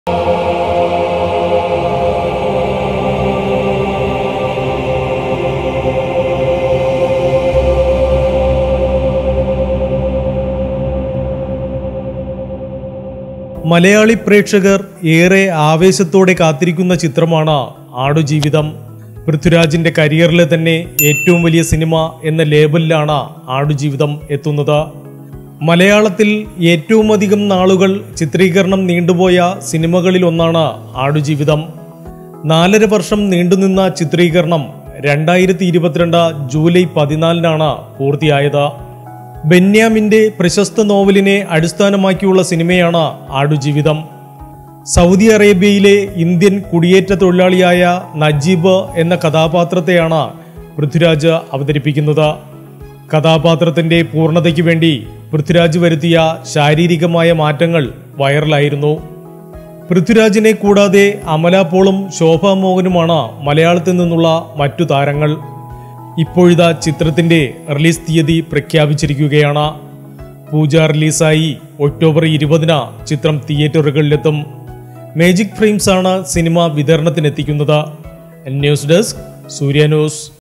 മലയാളി പ്രേക്ഷകർ ഏറെ ആവേശത്തോടെ കാത്തിരിക്കുന്ന ചിത്രമാണ് ആടുജീവിതം പൃഥ്വിരാജിന്റെ കരിയറിലെ തന്നെ ഏറ്റവും വലിയ സിനിമ എന്ന ലേബലിലാണ് ആടുജീവിതം എത്തുന്നത് മലയാളത്തിൽ ഏറ്റവും അധികം നാളുകൾ ചിത്രീകരണം നീണ്ടുപോയ സിനിമകളിൽ ഒന്നാണ് ആടുജീവിതം നാലര വർഷം നീണ്ടുനിന്ന ചിത്രീകരണം രണ്ടായിരത്തി ഇരുപത്തിരണ്ട് ജൂലൈ പതിനാലിനാണ് പൂർത്തിയായത് ബെന്യാമിന്റെ പ്രശസ്ത നോവലിനെ അടിസ്ഥാനമാക്കിയുള്ള സിനിമയാണ് ആടുജീവിതം സൗദി അറേബ്യയിലെ ഇന്ത്യൻ കുടിയേറ്റ തൊഴിലാളിയായ നജീബ് എന്ന കഥാപാത്രത്തെയാണ് പൃഥ്വിരാജ് അവതരിപ്പിക്കുന്നത് കഥാപാത്രത്തിന്റെ പൂർണ്ണതയ്ക്ക് വേണ്ടി പൃഥ്വിരാജ് വരുത്തിയ ശാരീരികമായ മാറ്റങ്ങൾ വൈറലായിരുന്നു പൃഥ്വിരാജിനെ കൂടാതെ അമല പോളും ശോഭ മോഹനുമാണ് മലയാളത്തിൽ നിന്നുള്ള മറ്റു താരങ്ങൾ ഇപ്പോഴിതാ ചിത്രത്തിന്റെ റിലീസ് തീയതി പ്രഖ്യാപിച്ചിരിക്കുകയാണ് പൂജ റിലീസായി ഒക്ടോബർ ഇരുപതിന് ചിത്രം തിയേറ്ററുകളിലെത്തും മേജിക് ഫ്രെയിംസ് ആണ് സിനിമ വിതരണത്തിനെത്തിക്കുന്നത് ന്യൂസ് ഡെസ്ക് സൂര്യ ന്യൂസ്